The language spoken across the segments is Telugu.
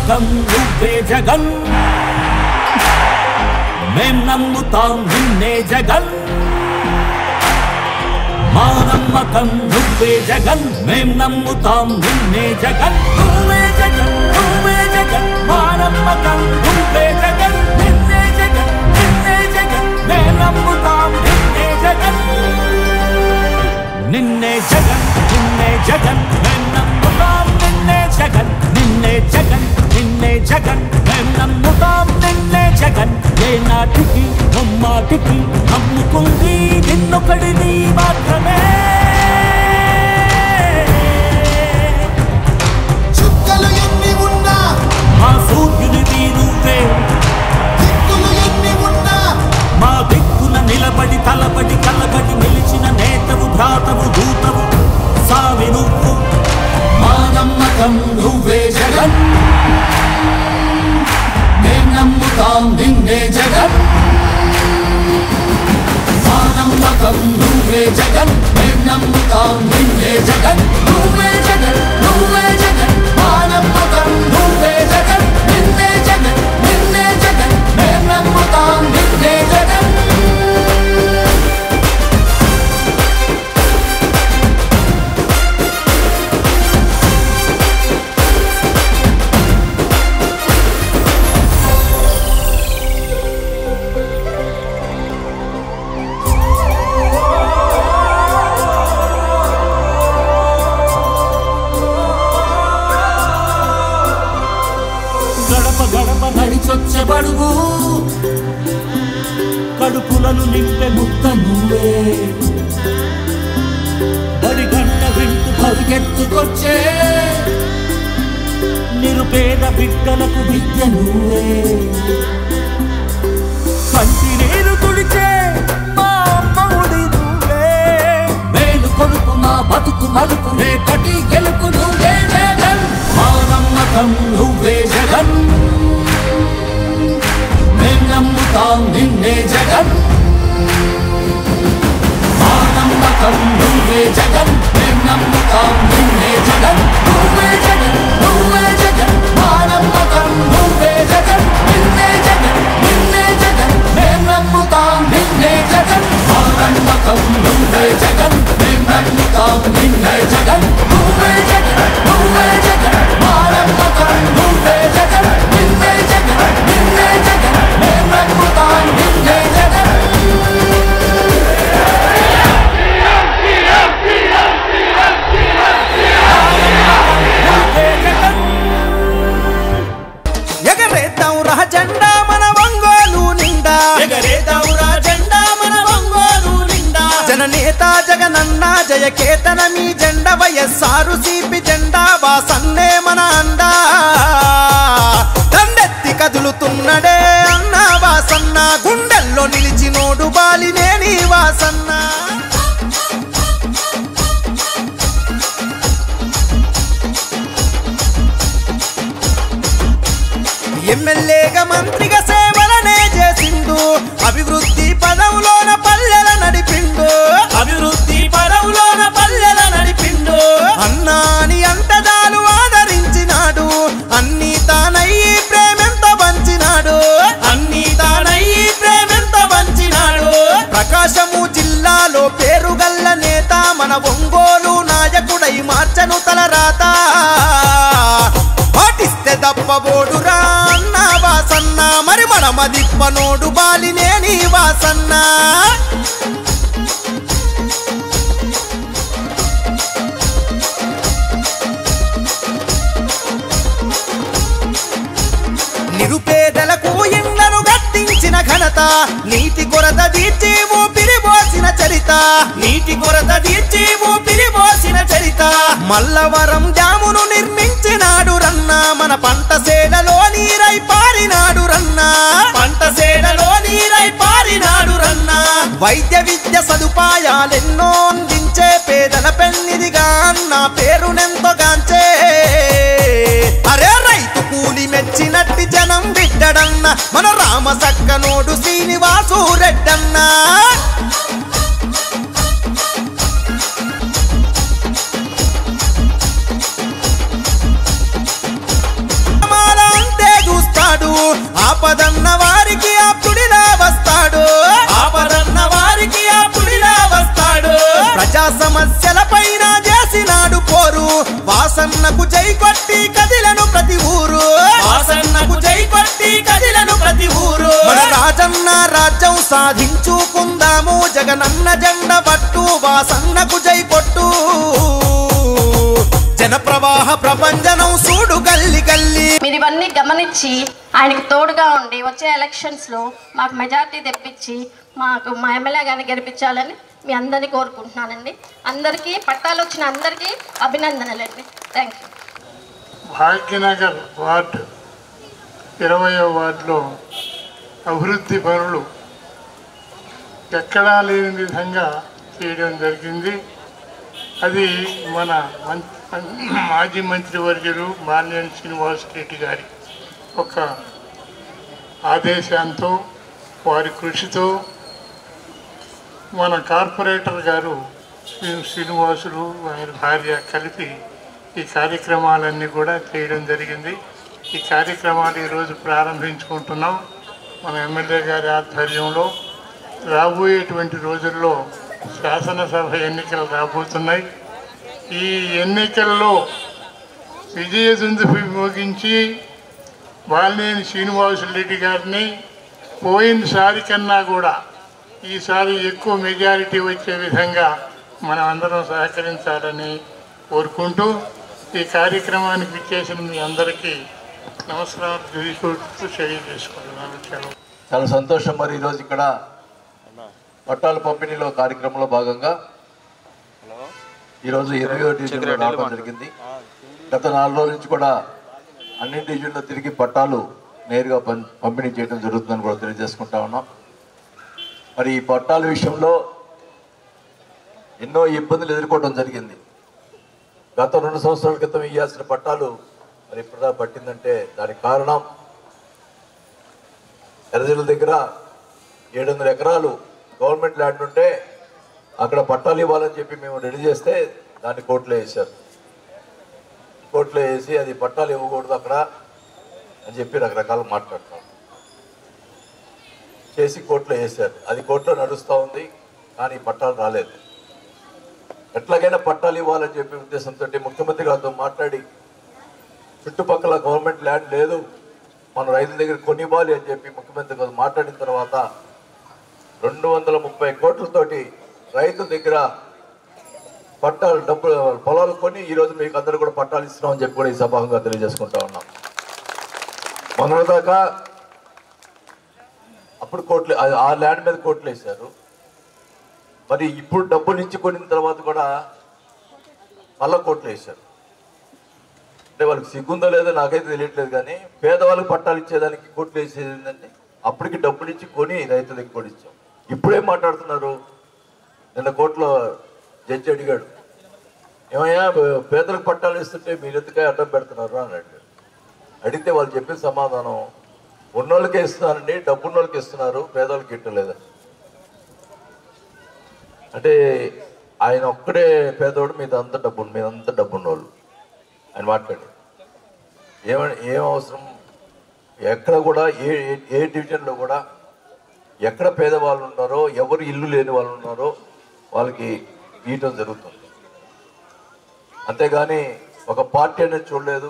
నమ్మకం నువ్వే జగన్ మేం నమ్ముతాం నిన్నే జగన్ మా నమ్మకం నువ్వే జగన్ మేం నమ్ముతాం నిన్నే జగన్ నువ్వే జగన్ నువ్వే జగన్ మా నమ్మకం నువ్వే జగన్ నిన్నే జగన్ నిన్నే జగన్ మేం నమ్ముతాం నిన్నే జగన్ నిన్నే జగన్ నిన్నే జగన్ మేం నమ్ముతాం నిన్నే జగన్ నిన్నే జగన్ నిన్నే జగన్ మేం నమ్ముతాం నిన్నే జగన్ ఏ నాటికి నమ్మాటికి నమ్ముకుంది నిన్నొకడిని మాత్రమే చుక్కలు ఎన్ని ఉన్నా మా సూర్యునిది నువ్వే దిక్కులు ఎన్ని ఉన్నా మా దిక్కున నిలబడి తలబడి కలబడి నిలిచిన నేతవు భ్రాతవు దూతవు సావి నువ్వు మా నమ్మకం నువ్వే జగన్ మేం నమ్ముతాం నిన్నే జగన్ మా నమ్మకం నువ్వే జగన్ మేం నమ్ముతాం నిన్నే జగన్ నువ్వే జగన్ నువ్వే జగన్ మా నమ్మకం నువ్వే జగన్ నిన్నే జగన్ నిన్నే జగన్ మేం నమ్ముతాం నిన్నే జగన్ గడప గడప నడిచొచ్చే బడుగు కడుపులను నింపే ముక్త నువ్వే బడి గంట వింటూ పరిగెత్తుకొచ్చే నిరుపేద బిడ్డలకు విద్య నువ్వే కంటి నీరు తుడిచే మా అమ్మఒడి నువ్వే మేలు కొడుకు మా బతుకు మలుపు రేపటి గెలుపు నువ్వే జగన్ మా నమ్మకం నువ్వే జగన్ మేం నమ్ముతాం నిన్నే జగన్ మా నమ్మకం నువ్వే జగన్ మేం నమ్ముతాం నిన్నే జగన్ నువ్వే జగన్ నువ్వే జగన్ మా నమ్మకం నువ్వే జగన్ నిన్నే జగన్ నిన్నే జగన్ మేం నమ్ముతాం నిన్నే జగన్ మా నమ్మకం నువ్వే జగన్ మేం నమ్ముతాం నిన్నే జగన్ నువ్వే జగన్ నువ్వే జగన్ మా నమ్మకం నువ్వే జగన్ నిన్నే జగన్ నిన్నే జగన్ మేం నమ్ముతాం నిన్నే జగన్ ఎగరేద్దాం రా జెండా మన ఒంగోలు నిండా ఎగరేదౌరా జెండా మన ఒంగోలు నిండా జననేత జగనన్న జయకేతన మీ జెండ వయస్సారు సిపి జెండా వాసన్నే మన అండా దండెత్తి కదులుతున్నడే అన్న వాసన్న గుండెల్లో నిలిచినోడు బాలినేని వాసన్న ఎమ్మెల్యేగా మంత్రిగా సేవలనే చేసిండు అభివృద్ధి పదవులోన పల్లెల నడిపిండు అభివృద్ధి పదవులోన పల్లెల నడిపిండు అన్నాని అంటదాలు ఆదరించినాడు అన్ని తానయ్యి ప్రేమెంత పంచినాడు అన్ని తానయ్యి ప్రేమెంత పంచినాడు ప్రకాశము జిల్లాలో పేరుగల్ల నేత మన ఒంగోలు నాయకుడై మార్చను తలరాత పాటిస్తే దప్పబోడురా అన్న వాసన్న మరి మన మదిప్పనోడు బాలినేని వాసన్న నిరుపేదలకు ఇళ్లను గట్టించిన ఘనత నీటి కొరత తీర్చి ఊపిరి పోసిన చరిత నీటి కొరత తీర్చి ఊపిరి పోసిన చరిత మల్లవరం డ్యామును నిర్మించినాడు రన్న మన పంట సేలలో నీరై పారినాడు రన్న పంట సేడలో నీరై పారినాడు రన్న వైద్య విద్య సదుపాయాలెన్నో అందించే పేదల పెన్నిదిగా అన్న పేరునెంతో గాంచే అరే రైతు కూలి మెచ్చినట్టి జనం బిడ్డడన్న మన రామ సక్కనోడు శ్రీనివాసు రెడ్డన్న మాల ప్రజా సమస్యల పైన చేసినాడు పోరు వాసన్నకు జై కొట్టి కదిలను ప్రతి ఊరు వాసన్నకు జై కొట్టి కదిలను ప్రతి ఊరు మన రాజన్న రాజ్యం సాధించుకుందాము జగనన్న జెండ పట్టు వాసన్నకు జై కొట్టు జన ప్రవాహ ప్రపంచనం సూడు గల్లి గల్లి మీరు ఇవన్నీ గమనించి ఆయనకు తోడుగా ఉండి వచ్చే ఎలక్షన్స్లో మాకు మెజార్టీ తెప్పించి మాకు మా ఎమ్మెల్యే గారిని గెలిపించాలని మీ అందరినీ కోరుకుంటున్నానండి అందరికీ పట్టాలు వచ్చిన అందరికీ అభినందనలండి థ్యాంక్ యూ భాగ్యనగర్ వార్డు ఇరవయో వార్డులో అభివృద్ధి పనులు ఎక్కడా లేని విధంగా చేయడం జరిగింది అది మన మం- మాజీ మంత్రివర్యులు మాన్యం శ్రీనివాస్ రెడ్డి గారి ఒక ఆదేశంతో వారి కృషితో మన కార్పొరేటర్ గారు శ్రీ శ్రీనివాసులు ఆయన భార్య కలిపి ఈ కార్యక్రమాలన్నీ కూడా చేయడం జరిగింది ఈ కార్యక్రమాలు ఈరోజు ప్రారంభించుకుంటున్నాం మన ఎమ్మెల్యే గారి ఆధ్వర్యంలో రాబోయేటువంటి రోజుల్లో శాసనసభ ఎన్నికలు రాబోతున్నాయి ఈ ఎన్నికల్లో విజయదుందుపి మోగించి బాలినేని శ్రీనివాసులరెడ్డి గారిని పోయినసారి కన్నా కూడా ఈసారి ఎక్కువ మెజారిటీ వచ్చే విధంగా మనం అందరం సహకరించాలని కోరుకుంటూ ఈ కార్యక్రమానికి విచ్చేసిన మీ అందరికీ నమస్కారం తెలియజేస్తూ తెలియజేసుకుంటున్నాను సెలవు చాలా సంతోషం మరి ఈరోజు ఇక్కడ పట్టాల పంపిణీలో కార్యక్రమంలో భాగంగా ఈరోజు ఇరవై డివిజన్లో రావడం జరిగింది గత నాలుగు రోజుల నుంచి కూడా అన్ని డివిజన్లో తిరిగి పట్టాలు నేరుగా పం- పంపిణీ చేయడం జరుగుతుందని కూడా తెలియజేసుకుంటా ఉన్నాం మరి ఈ పట్టాల విషయంలో ఎన్నో ఇబ్బందులు ఎదుర్కోవడం జరిగింది గత రెండు సంవత్సరాల క్రితం ఇవ్వాల్సిన పట్టాలు మరి ఇప్పుడు పట్టిందంటే దానికి కారణం ఎర్రజల్ల దగ్గర ఏడు వందల ఎకరాలు గవర్నమెంట్ ల్యాండ్ ఉంటే అక్కడ పట్టాలు ఇవ్వాలని చెప్పి మేము రెడీ చేస్తే దాన్ని కోర్టులో వేశారు కోర్టులో వేసి అది పట్టాలు ఇవ్వకూడదు అక్కడ అని చెప్పి రకరకాలు మాట్లాడతాం చేసి కోర్టులో వేశారు అది కోర్టులో నడుస్తూ ఉంది కానీ పట్టాలు రాలేదు ఎట్లాగైనా పట్టాలు ఇవ్వాలని చెప్పి ఉద్దేశంతో ముఖ్యమంత్రి గారితో మాట్లాడి చుట్టుపక్కల గవర్నమెంట్ ల్యాండ్ లేదు మన రైతుల దగ్గర కొనివ్వాలి అని చెప్పి ముఖ్యమంత్రి గారు మాట్లాడిన తర్వాత రెండు వందల ముప్పై కోట్లతోటి రైతుల దగ్గర పట్టాలు డబ్బులు పొలాలు కొని ఈ రోజు మీకు అందరూ కూడా పట్టాలు ఇస్తున్నామని చెప్పి కూడా ఈ సభాంగా తెలియజేసుకుంటా ఉన్నాం మొన్నటిదాకా అప్పుడు కోట్లు ఆ- ఆ ల్యాండ్ మీద కోట్లు వేశారు మరి ఇప్పుడు డబ్బులు ఇచ్చి కొనిన తర్వాత కూడా మళ్ళా కోట్లు వేశారు అంటే వాళ్ళకి సిగ్గుందో లేదో నాకైతే తెలియట్లేదు కానీ పేదవాళ్ళకి పట్టాలు ఇచ్చేదానికి కోట్లు వేసేది ఏంటంటే అప్పటికి డబ్బులు ఇచ్చి కొని రైతుల దగ్గర కూడా ఇచ్చాం ఇప్పుడేం మాట్లాడుతున్నారు నిన్న కోర్టులో జడ్జి అడిగాడు ఏమయ్యా పేదలకు పట్టాలు ఇస్తుంటే మీరు ఎందుకే అడ్డం పెడుతున్నారు అని అడిగాడు అడిగితే వాళ్ళు చెప్పిన సమాధానం ఉన్నోళ్ళకే ఇస్తున్నారండి డబ్బున్నోళ్ళకి ఇస్తున్నారు పేదవాళ్ళకి ఇట్టలేదు అంటే ఆయన ఒక్కడే పేదోడు మీదంతా డబ్బు మీదంతా డబ్బున్నోళ్ళు ఆయన మాట్లాడి ఏమని ఏం అవసరం ఎక్కడ కూడా ఏ ఏ- ఏ డివిజన్లో కూడా ఎక్కడ పేదవాళ్ళు ఉన్నారో ఎవరు ఇల్లు లేని వాళ్ళు ఉన్నారో వాళ్ళకి ఇవ్వటం జరుగుతుంది అంతేగాని ఒక పార్టీ అనేది చూడలేదు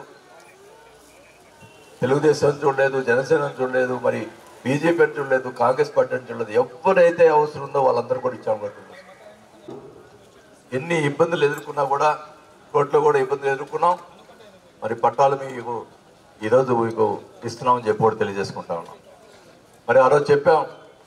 తెలుగుదేశం చూడలేదు జనసేన చూడలేదు మరి బీజేపీ అని చూడలేదు కాంగ్రెస్ పార్టీ అని చూడలేదు ఎవరైతే అవసరం ఉందో వాళ్ళందరూ కూడా ఇచ్చాము కాబట్టి ఎన్ని ఇబ్బందులు ఎదుర్కొన్నా కూడా కోర్టులో కూడా ఇబ్బందులు ఎదుర్కొన్నాం మరి పట్టాలు మీకు ఈరోజు మీకు ఇస్తున్నామని చెప్పి కూడా తెలియజేసుకుంటా ఉన్నాం మరి ఆ రోజు చెప్పాం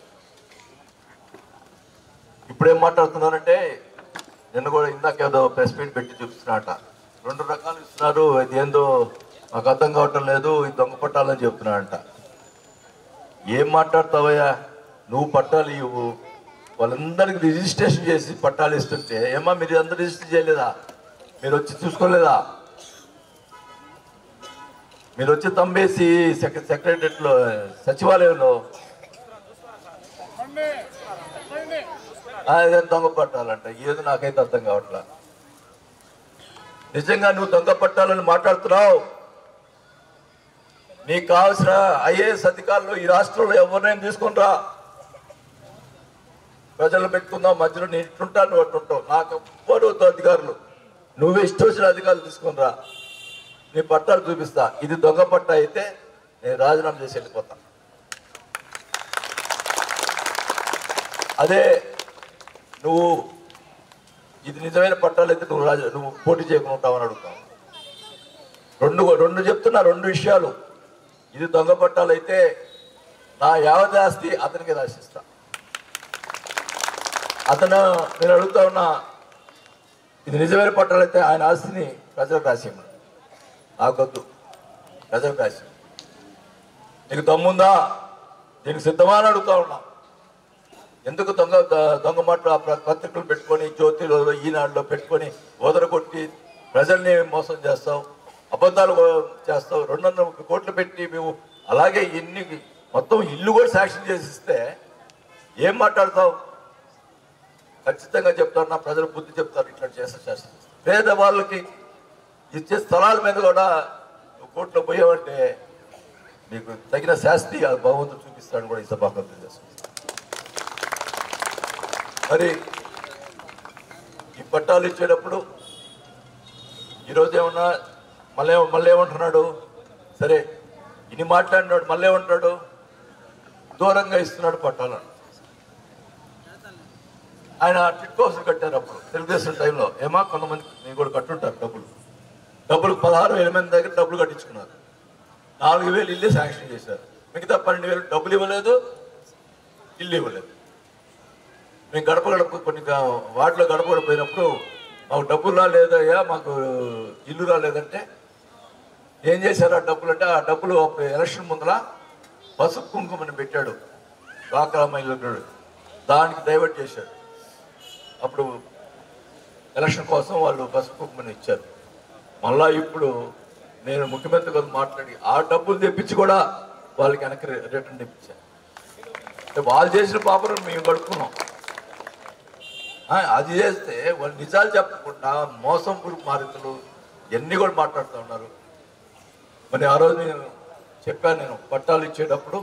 ఇప్పుడేం మాట్లాడుతున్నారంటే నిన్న కూడా ఇందాక ఏదో ప్రెస్ మీట్ పెట్టి చూపిస్తున్నారట రెండు రకాలు ఇస్తున్నారు ఇది ఏందో మాకు అర్థం కావటం లేదు ఇది దొంగ పట్టాలని చెప్తున్నాడంట ఏం మాట్లాడతావయ్యా నువ్వు పట్టాలు ఇవ్వు వాళ్ళందరికి రిజిస్ట్రేషన్ చేసి పట్టాలు ఇస్తుంటే ఏమా మీరు అందరు రిజిస్టర్ చేయలేదా మీరు వచ్చి చూసుకోలేదా మీరు వచ్చి తంబేసి సెక్ర సెక్రటరియట్లో సచివాలయంలో ఆ, ఇదేం దొంగ పట్టాలంట ఏది నాకైతే అర్థం కావట్లా నిజంగా నువ్వు దొంగ పట్టాలని మాట్లాడుతున్నావు నీకు కావాల్సిన ఐఏఎస్ అధికారులు ఈ రాష్ట్రంలో ఎవరినైనా తీసుకుంటా ప్రజలు పెట్టుకుందాం మధ్యలో నేను ఇట్టుంటాను నువ్వు అట్టుంటావు నాకు ఎవ్వరు వద్దు అధికారులు నువ్వే ఇష్టం వచ్చిన అధికారులు తీసుకొని రా నీ పట్టాలు చూపిస్తా ఇది దొంగ పట్ట అయితే నేను రాజీనామా చేసి వెళ్ళిపోతా అదే నువ్వు ఇది నిజమైన పట్టాలు అయితే నువ్వు రాజు నువ్వు పోటీ చేయకుండా ఉంటావని అడుగుతావు రెండు రెండు చెప్తున్నా రెండు విషయాలు ఇది దొంగ పట్టాలు అయితే నా యావత్ ఆస్తి అతనికి రాసిస్తా అతను నేను అడుగుతా ఉన్నా ఇది నిజమైన పట్టాలు అయితే ఆయన ఆస్తిని ప్రజలకు రాసేయమని నాకొద్దు ప్రజలకు రాసి నీకు దమ్ముందా నీకు సిద్ధమా అని అడుగుతా ఉన్నా ఎందుకు దొంగ ద- దొంగ మాటలు ఆ ప్ర- పత్రికలు పెట్టుకొని జ్యోతిలో ఈనాడులో పెట్టుకొని ఓదరగొట్టి ప్రజల్ని మోసం చేస్తావు అబద్ధాలు కో- చేస్తావు రెండు వందల ముప్పై కోట్లు పెట్టి మేము అలాగే ఎన్ని మొత్తం ఇల్లు కూడా శాంక్షన్ చేసి ఇస్తే ఏం మాట్లాడతావు ఖచ్చితంగా చెప్తారు నా ప్రజలు బుద్ధి చెప్తారు ఇట్లా చేస్తే చేస్తారు పేద వాళ్ళకి ఇచ్చే స్థలాల మీద కూడా నువ్వు కోర్టులో పోయావంటే నీకు తగిన శాస్తి ఆ భగవంతుడు చూపిస్తాడు కూడా ఈ సభాకం తెలియజేస్తుంది మరి ఈ పట్టాలు ఇచ్చేటప్పుడు ఈరోజు ఏమన్నా మళ్ళీ మళ్ళీ ఏమంటున్నాడు సరే ఇన్ని మాట్లాడినాడు మళ్ళీ ఏమంటున్నాడు దూరంగా ఇస్తున్నాడు పట్టాలను ఆయన టిట్ హౌస్ కట్టారు అప్పుడు తెలుగుదేశం టైంలో ఏమా కొంతమంది నేను కూడా కట్టుంటారు డబ్బులు డబ్బులు పదహారు వేల మంది దగ్గర డబ్బులు కట్టించుకున్నారు నాలుగు వేలు ఇల్లే శాంక్షన్ చేశారు మిగతా పన్నెండు వేలు డబ్బులు ఇవ్వలేదు ఇల్లు ఇవ్వలేదు మేము గడప గడప కొన్ని గా- వాటిలో గడప గడప పోయినప్పుడు మాకు డబ్బులు రాలేదయ్యా మాకు ఇల్లు రాలేదంటే ఏం చేశారు ఆ డబ్బులు అంటే ఆ డబ్బులు అప్పుడు ఎలక్షన్ ముందర పసుపు కుంకుమని పెట్టాడు డ్వాక్రా మహిళలు దానికి డైవర్ట్ చేశాడు అప్పుడు ఎలక్షన్ కోసం వాళ్ళు పసుపు కుంకుమని ఇచ్చారు మళ్ళా ఇప్పుడు నేను ముఖ్యమంత్రి గారు మాట్లాడి ఆ డబ్బులు తెప్పించి కూడా వాళ్ళకి వెనక్కి రి- రిటర్న్ తెప్పించాను అంటే వాళ్ళు చేసిన పాపను మేము గడుపుకున్నాం ఆ, అది చేస్తే వాళ్ళు నిజాలు చెప్పకుండా మోసం పురుగు మారితులు ఎన్ని కూడా మాట్లాడుతూ ఉన్నారు మరి ఆ రోజు నేను చెప్పాను నేను పట్టాలు ఇచ్చేటప్పుడు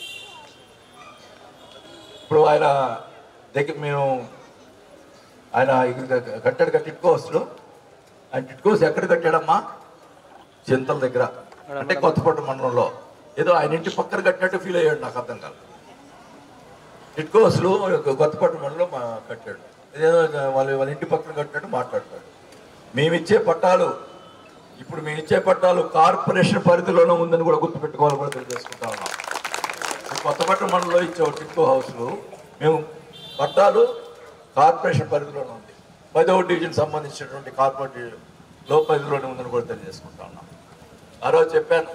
ఇప్పుడు ఆయన దగ్గర మేము ఆయన ఇక్కడ కట్టాడు కదా టిట్కో హౌస్లో ఆయన టిట్కో హౌస్ ఎక్కడ కట్టాడమ్మా చింతల దగ్గర అంటే కొత్తపట్టు మండలంలో ఏదో ఆయన ఇంటి పక్కన కట్టినట్టు ఫీల్ అయ్యాడు నాకు అర్థం కాదు టిట్కో హౌస్లో కొత్తపట్టు మండలంలో మా కట్టాడు ఏదో వాళ్ళ వాళ్ళ ఇంటి పక్కన కట్టినట్టు మాట్లాడతాడు మేమిచ్చే పట్టాలు ఇప్పుడు మేము ఇచ్చే పట్టాలు కార్పొరేషన్ పరిధిలోనే ఉందని కూడా గుర్తుపెట్టుకోవాలని కూడా తెలియజేసుకుంటా ఉన్నాం ఈ కొత్తపట్నం మండలంలో ఇచ్చే టిట్కో హౌస్లు మేము పట్టాలు కార్పొరేషన్ పరిధిలోనే ఉంది పదవ డివిజన్ సంబంధించినటువంటి కార్పొరేట్ లో పరిధిలోనే ఉందని కూడా తెలియజేసుకుంటా ఉన్నాం ఆ రోజు చెప్పాను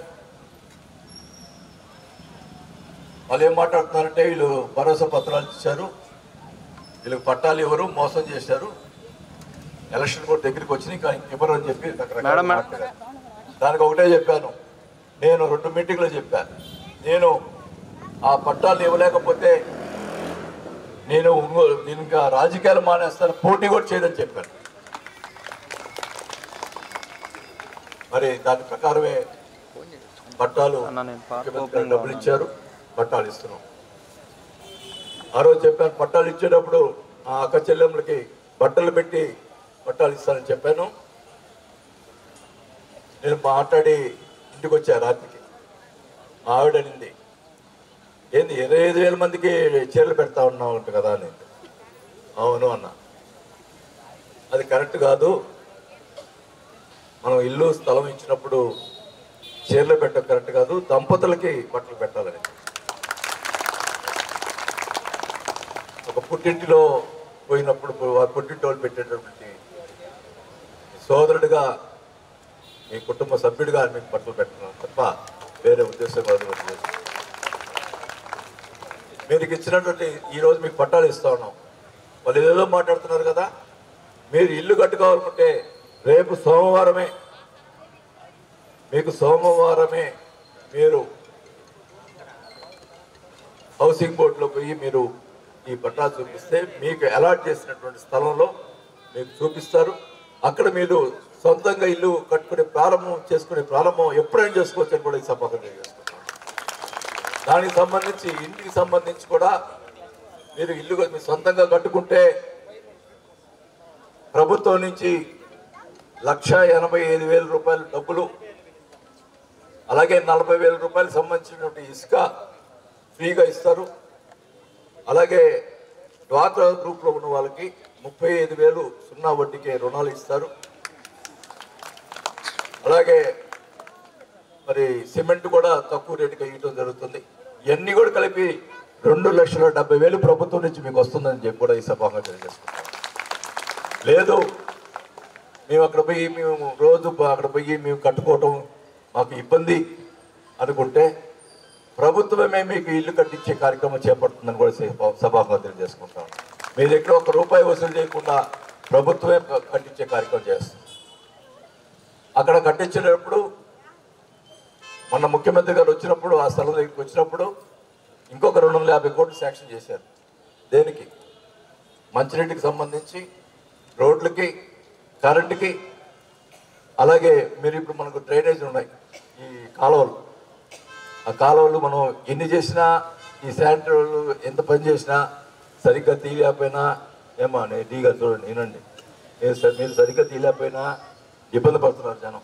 వాళ్ళు ఏం మాట్లాడుతున్నారంటే వీళ్ళు భరోసా పత్రాలు ఇచ్చారు వీళ్ళకి పట్టాలు ఎవరు మోసం చేశారు ఎలక్షన్ కూడా దగ్గరికి వచ్చినాయి ఇంకా ఇవ్వరు అని చెప్పి రకరకాల మాట్లాడారు. దానికి ఒకటే చెప్పాను నేను రెండు మీటింగ్లో చెప్పాను నేను ఆ పట్టాలు ఇవ్వలేకపోతే నేను ఇంకో- నేను ఇంకా రాజకీయాలు మానేస్తాను పోటీ కూడా చేయదని చెప్పాను మరి దాని ప్రకారమే పట్టాలు ముఖ్యమంత్రి గారు డబ్బులు ఇచ్చారు పట్టాలు ఇస్తున్నాం ఆ రోజు చెప్పాను పట్టాలు ఇచ్చేటప్పుడు ఆ అక్క చెల్లెమ్మలకి బట్టలు పెట్టి పట్టాలు ఇస్తానని చెప్పాను నేను మాట్లాడి ఇంటికి వచ్చా రాత్రికి మా ఆవిడ అనింది ఏంది ఇరవై ఐదు వేల మందికి చీరలు పెడతా ఉన్నావు అంట కదా అని అవును అన్న అది కరెక్ట్ కాదు మనం ఇల్లు స్థలం ఇచ్చినప్పుడు చీరలు పెట్టడం కరెక్ట్ కాదు దంపతులకి బట్టలు పెట్టాలని ఒక పుట్టింటిలో పోయినప్పుడు ఆ పుట్టింటి వాళ్ళు పెట్టేటటువంటి సోదరుడిగా మీ కుటుంబ సభ్యుడిగా మీకు బట్టలు పెట్టడం తప్ప వేరే ఉద్దేశం కాదు ఉద్దేశం. మీరు ఇచ్చినటువంటి ఈ రోజు మీకు పట్టాలు ఇస్తా ఉన్నాం వాళ్ళు ఏదో మాట్లాడుతున్నారు కదా మీరు ఇల్లు కట్టుకోవాలనుకుంటే రేపు సోమవారమే మీకు సోమవారమే మీరు హౌసింగ్ బోర్డులో పోయి మీరు ఈ పట్టాలు చూపిస్తే మీకు అలాట్ చేసినటువంటి స్థలంలో మీకు చూపిస్తారు అక్కడ మీరు సొంతంగా ఇల్లు కట్టుకునే ప్రారంభం చేసుకునే ప్రారంభం ఎప్పుడైనా చేసుకోవచ్చు అని కూడా ఈ సభకు చేసుకుంటాం దానికి సంబంధించి ఇంటికి సంబంధించి కూడా మీరు ఇల్లు మీరు సొంతంగా కట్టుకుంటే ప్రభుత్వం నుంచి లక్ష ఎనభై ఐదు వేల రూపాయల డబ్బులు అలాగే నలభై వేల రూపాయలకు సంబంధించినటువంటి ఇసుక ఫ్రీగా ఇస్తారు అలాగే డ్వాక్రా గ్రూప్లో ఉన్న వాళ్ళకి ముప్పై ఐదు వేలు సున్నా వడ్డీకే రుణాలు ఇస్తారు అలాగే మరి సిమెంట్ కూడా తక్కువ రేటుకి ఇవ్వడం జరుగుతుంది ఇవన్నీ కూడా కలిపి రెండు లక్షల డెబ్బై వేలు ప్రభుత్వం నుంచి మీకు వస్తుందని చెప్పి కూడా ఈ సభగా తెలియజేసుకుంటాం లేదు మేము అక్కడ పోయి మేము రోజు ప- అక్కడ పోయి మేము కట్టుకోవటం మాకు ఇబ్బంది అనుకుంటే ప్రభుత్వమే మీకు ఇల్లు కట్టించే కార్యక్రమం చేపడుతుందని కూడా సభ- సభాగా తెలియజేసుకుంటాం మీ దగ్గర ఒక రూపాయి వసూలు చేయకుండా ప్రభుత్వమే క- కట్టించే కార్యక్రమం చేస్తుంది అక్కడ కట్టించేటప్పుడు మొన్న ముఖ్యమంత్రి గారు వచ్చినప్పుడు ఆ స్థలం దగ్గరికి వచ్చినప్పుడు ఇంకొక రెండు వందల యాభై కోట్లు శాంక్షన్ చేశారు దేనికి మంచినీటికి సంబంధించి రోడ్లకి కరెంటుకి అలాగే మీరు ఇప్పుడు మనకు డ్రైనేజ్ ఉన్నాయి ఈ కాలువలు ఆ కాలువలు మనం ఎన్ని చేసినా ఈ శానిటరీ వాళ్ళు ఎంత పని చేసినా సరిగ్గా తీయలేకపోయినా ఏమా నేను డీగా చూడండి వినండి మీరు స- మీరు సరిగ్గా తీయలేకపోయినా ఇబ్బంది పడుతున్నారు జనం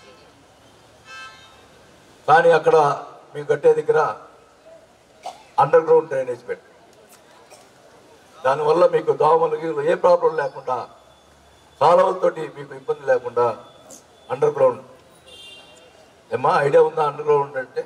కానీ అక్కడ మేము కట్టే దగ్గర అండర్ గ్రౌండ్ డ్రైనేజ్ పెట్టి దానివల్ల మీకు దోమలు గీమలు ఏ ప్రాబ్లం లేకుండా కాలువలతోటి మీకు ఇబ్బంది లేకుండా అండర్ గ్రౌండ్ ఏమా ఐడియా ఉందా అండర్ గ్రౌండ్ అంటే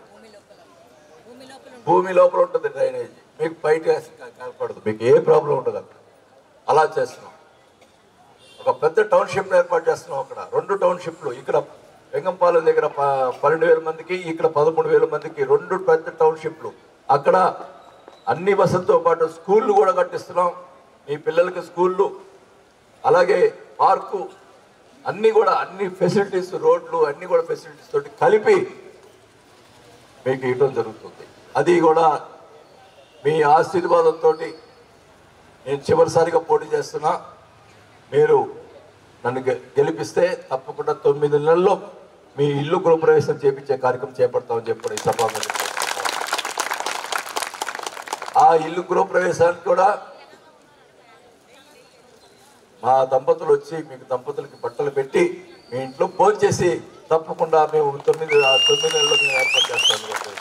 భూమి లోపల ఉంటుంది డ్రైనేజ్ మీకు బయట కనపడదు మీకు ఏ ప్రాబ్లం ఉండదు అక్కడ అలా చేస్తున్నాం ఒక పెద్ద టౌన్షిప్ ఏర్పాటు చేస్తున్నాం అక్కడ రెండు టౌన్షిప్లు ఇక్కడ వెంగంపాలెం దగ్గర ప- పన్నెండు వేల మందికి ఇక్కడ పదమూడు వేల మందికి రెండు పెద్ద టౌన్షిప్లు అక్కడ అన్ని వసతులతో పాటు స్కూళ్ళు కూడా కట్టిస్తున్నాం మీ పిల్లలకి స్కూళ్ళు అలాగే పార్కు అన్ని కూడా అన్ని ఫెసిలిటీస్ రోడ్లు అన్ని కూడా ఫెసిలిటీస్ తోటి కలిపి మీకు ఇవ్వడం జరుగుతుంది అది కూడా మీ ఆశీర్వాదంతో నేను చివరిసారిగా పోటీ చేస్తున్నా మీరు నన్ను గె- గెలిపిస్తే తప్పకుండా తొమ్మిది నెలల్లో మీ ఇల్లు గృహప్రవేశం చేపించే కార్యక్రమం చేపడతామని చెప్పి కూడా ఈ సభాగా ఆ ఇల్లు గృహప్రవేశానికి కూడా మా దంపతులు వచ్చి మీకు దంపతులకి బట్టలు పెట్టి మీ ఇంట్లో ఫోన్ చేసి తప్పకుండా మేము తొమ్మిది ఆ తొమ్మిది నెలల్లో మేము ఏర్పాటు చేస్తామని చెప్పి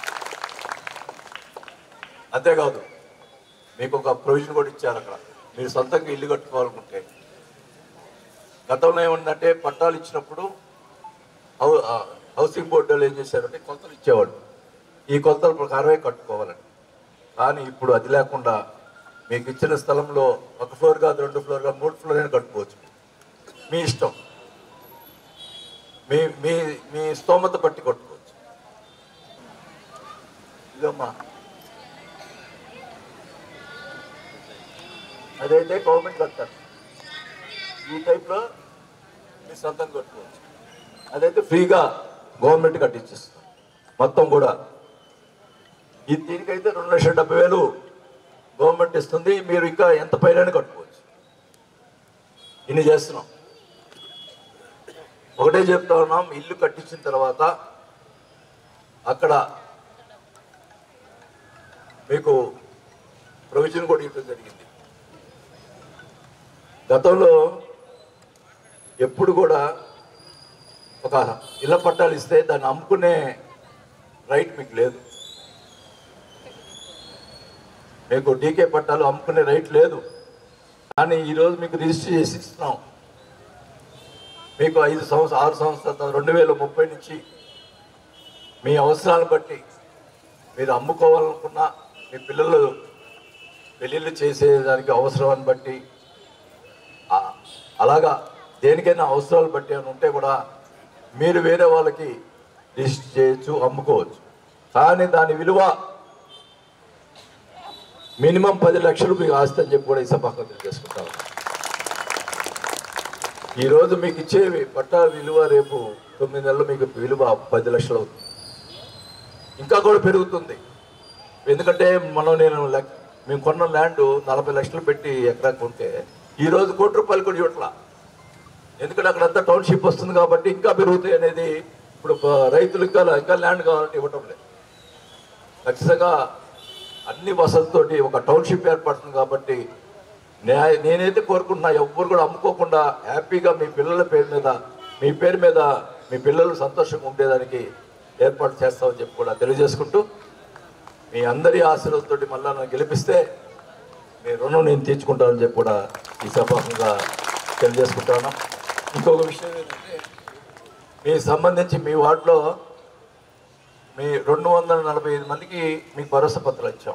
అంతేకాదు మీకు ఒక ప్రొవిజన్ కూడా ఇచ్చారు అక్కడ మీరు సొంతంగా ఇల్లు కట్టుకోవాలనుకుంటే గతంలో ఏముందంటే పట్టాలు ఇచ్చినప్పుడు హౌ- ఆ, హౌసింగ్ బోర్డు వాళ్ళు ఏం చేశారంటే కొలతలు ఇచ్చేవాళ్ళు ఈ కొలతల ప్రకారమే కట్టుకోవాలని కానీ ఇప్పుడు అది లేకుండా మీకు ఇచ్చిన స్థలంలో ఒక ఫ్లోర్ కాదు రెండు ఫ్లోర్ కాదు మూడు ఫ్లోర్ అయినా కట్టుకోవచ్చు మీ ఇష్టం మీ మీ మీ స్తోమత బట్టి కట్టుకోవచ్చు ఇదమ్మా అదైతే గవర్నమెంట్ కడతారు ఈ టైప్లో మీ సొంతం కట్టుకోవచ్చు అదైతే ఫ్రీగా గవర్నమెంట్ కట్టించేస్తుంది మొత్తం కూడా ఈ దీనికైతే రెండు లక్షల డెబ్బై వేలు గవర్నమెంట్ ఇస్తుంది మీరు ఇంకా ఎంత పైన కట్టుకోవచ్చు ఇన్ని చేస్తున్నాం ఒకటే చెప్తా ఉన్నాం ఇల్లు కట్టించిన తర్వాత అక్కడ మీకు ప్రొవిజన్ కూడా ఇవ్వడం జరిగింది గతంలో ఎప్పుడు కూడా ఒక ఇళ్ళ పట్టాలు ఇస్తే దాన్ని అమ్ముకునే రైట్ మీకు లేదు మీకు డీకే పట్టాలు అమ్ముకునే రైట్ లేదు కానీ ఈరోజు మీకు రిజిస్టర్ చేసి ఇస్తున్నాం మీకు ఐదు సంవత్సరం ఆరు సంవత్సరాల రెండు వేల ముప్పై నుంచి మీ అవసరాలను బట్టి మీరు అమ్ముకోవాలనుకున్నా మీ పిల్లలు పెళ్ళిళ్ళు చేసేదానికి అవసరాన్ని బట్టి ఆ- అలాగా దేనికైనా అవసరాలు బట్టి అని ఉంటే కూడా మీరు వేరే వాళ్ళకి రిజిస్టర్ చేయొచ్చు అమ్ముకోవచ్చు కానీ దాని విలువ మినిమం పది లక్షలు మీకు ఆస్తి అని చెప్పి కూడా ఈ సభకు తెలియజేసుకుంటాను ఈరోజు మీకు ఇచ్చే పట్టా విలువ రేపు తొమ్మిది నెలలు మీకు విలువ పది లక్షలు అవుతుంది ఇంకా కూడా పెరుగుతుంది ఎందుకంటే మనం నేను లెక్- మేము కొన్న ల్యాండ్ నలభై లక్షలు పెట్టి ఎకరా కొంటే ఈ రోజు కోటి రూపాయలు కూడా ఇవ్వట్లా ఎందుకంటే అక్కడంతా టౌన్షిప్ వస్తుంది కాబట్టి ఇంకా పెరుగుతాయి అనేది ఇప్పుడు ప- రైతులు ఇంకా ఇంకా ల్యాండ్ కావాలంటే ఇవ్వటం లేదు ఖచ్చితంగా అన్ని వసతులతోటి ఒక టౌన్షిప్ ఏర్పడుతుంది కాబట్టి నే- నేనైతే కోరుకుంటున్నా ఎవ్వరు కూడా అమ్ముకోకుండా హ్యాపీగా మీ పిల్లల పేరు మీద మీ పేరు మీద మీ పిల్లలు సంతోషంగా ఉండేదానికి ఏర్పాటు చేస్తామని చెప్పి కూడా తెలియజేసుకుంటూ మీ అందరి ఆశీర్వాదంతో మళ్ళా నన్ను గెలిపిస్తే మీ రుణం నేను తీర్చుకుంటానని చెప్పి కూడా ఈ సభాముగా తెలియజేసుకుంటాను ఇంకొక విషయం ఏంటంటే మీకు సంబంధించి మీ వార్డులో మీ రెండు వందల నలభై ఐదు మందికి మీకు భరోసా పత్రాలు ఇచ్చాం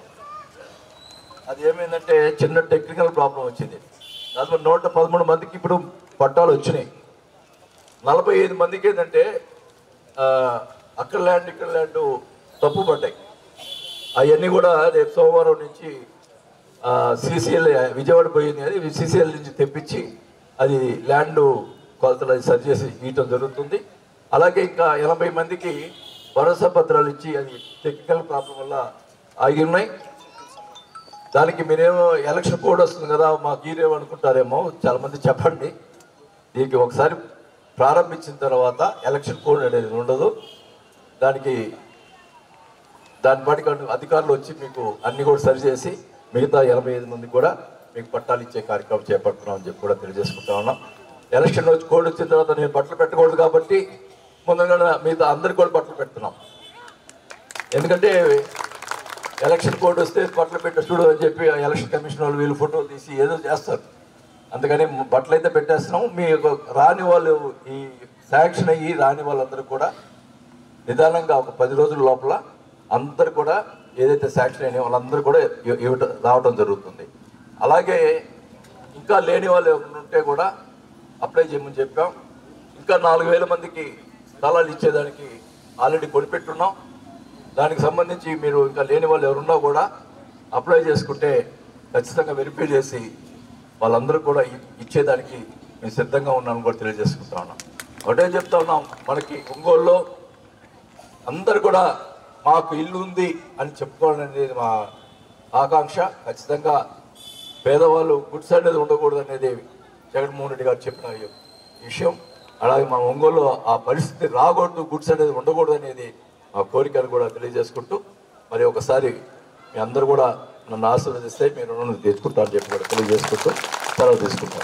అది ఏమైందంటే చిన్న టెక్నికల్ ప్రాబ్లం వచ్చింది దాంట్లో నూట పదమూడు మందికి ఇప్పుడు పట్టాలు వచ్చినాయి నలభై ఐదు మందికి ఏంటంటే ఆ, అక్కడ ల్యాండ్ ఇక్కడ ల్యాండ్ తప్పు పడ్డాయి అవన్నీ కూడా రేపు సోమవారం నుంచి సిసిఎల్ విజయవాడ పోయింది అది సిసిఎల్ నుంచి తెప్పించి అది ల్యాండ్ కొలతలు అది సరి చేసి ఇవ్వటం జరుగుతుంది అలాగే ఇంకా ఎనభై మందికి భరోసా పత్రాలు ఇచ్చి అది టెక్నికల్ ప్రాబ్లం వల్ల ఆగి ఉన్నాయి దానికి మీరేమో ఎలక్షన్ కోడ్ వస్తుంది కదా మాకు ఈరేమో అనుకుంటారేమో చాలా మంది చెప్పండి దీనికి ఒకసారి ప్రారంభించిన తర్వాత ఎలక్షన్ కోడ్ అనేది ఉండదు దానికి దాని బట్టి అధికారులు వచ్చి మీకు అన్ని కూడా సరిచేసి మిగతా ఎనభై ఐదు మంది కూడా మీకు పట్టాలు ఇచ్చే కార్యక్రమం చేపడుతున్నామని చెప్పి కూడా తెలియజేసుకుంటా ఉన్నాం ఎలక్షన్ వచ్చి కోడ్ వచ్చిన తర్వాత నేను బట్టలు పెట్టకూడదు కాబట్టి ముందుగా మిగతా అందరికి కూడా బట్టలు పెడుతున్నాం ఎందుకంటే ఎలక్షన్ కోడ్ వస్తే బట్టలు పెట్ట చూడు అని చెప్పి ఆ ఎలక్షన్ కమిషన్ వాళ్ళు వీళ్ళు ఫోటోలు తీసి ఏదో చేస్తారు అందుకని బట్టలు అయితే పెట్టేస్తున్నాం మీ యొక్క రాని వాళ్ళు ఈ శాంక్షన్ అయ్యి రాని వాళ్ళందరూ కూడా నిదానంగా ఒక పది రోజుల లోపల అందరు కూడా ఏదైతే శాంక్షన్ అయిన వాళ్ళందరూ కూడా ఇ- ఇవ్వటం రావడం జరుగుతుంది అలాగే ఇంకా లేని వాళ్ళు ఎవరైనా ఉంటే కూడా అప్లై చేయమని చెప్పాం ఇంకా నాలుగు వేల మందికి స్థలాలు ఇచ్చేదానికి ఆల్రెడీ కొనిపెట్టున్నాం దానికి సంబంధించి మీరు ఇంకా లేని వాళ్ళు ఎవరున్నా కూడా అప్లై చేసుకుంటే ఖచ్చితంగా వెరిఫై చేసి వాళ్ళందరూ కూడా ఇ- ఇచ్చేదానికి మేము సిద్ధంగా ఉన్నామని కూడా తెలియజేసుకుంటా ఉన్నాం ఒకటే చెప్తా ఉన్నాం మనకి ఒంగోలులో అందరు కూడా మాకు ఇల్లు ఉంది అని చెప్పుకోవాలనేది మా ఆకాంక్ష ఖచ్చితంగా పేదవాళ్ళు గుడ్స్ అనేది ఉండకూడదు అనేది జగన్మోహన్ రెడ్డి గారు చెప్పిన ఈ విషయం అలాగే మన ఒంగోలు ఆ పరిస్థితి రాకూడదు గుడ్స్ అనేది ఉండకూడదు అనేది మా కోరికను కూడా తెలియజేసుకుంటూ మరి ఒకసారి మీ అందరూ కూడా నన్ను ఆశీర్వదిస్తే మీరు రుణం తీర్చుకుంటారని చెప్పి కూడా తెలియజేసుకుంటూ సెలవు తీసుకుంటాను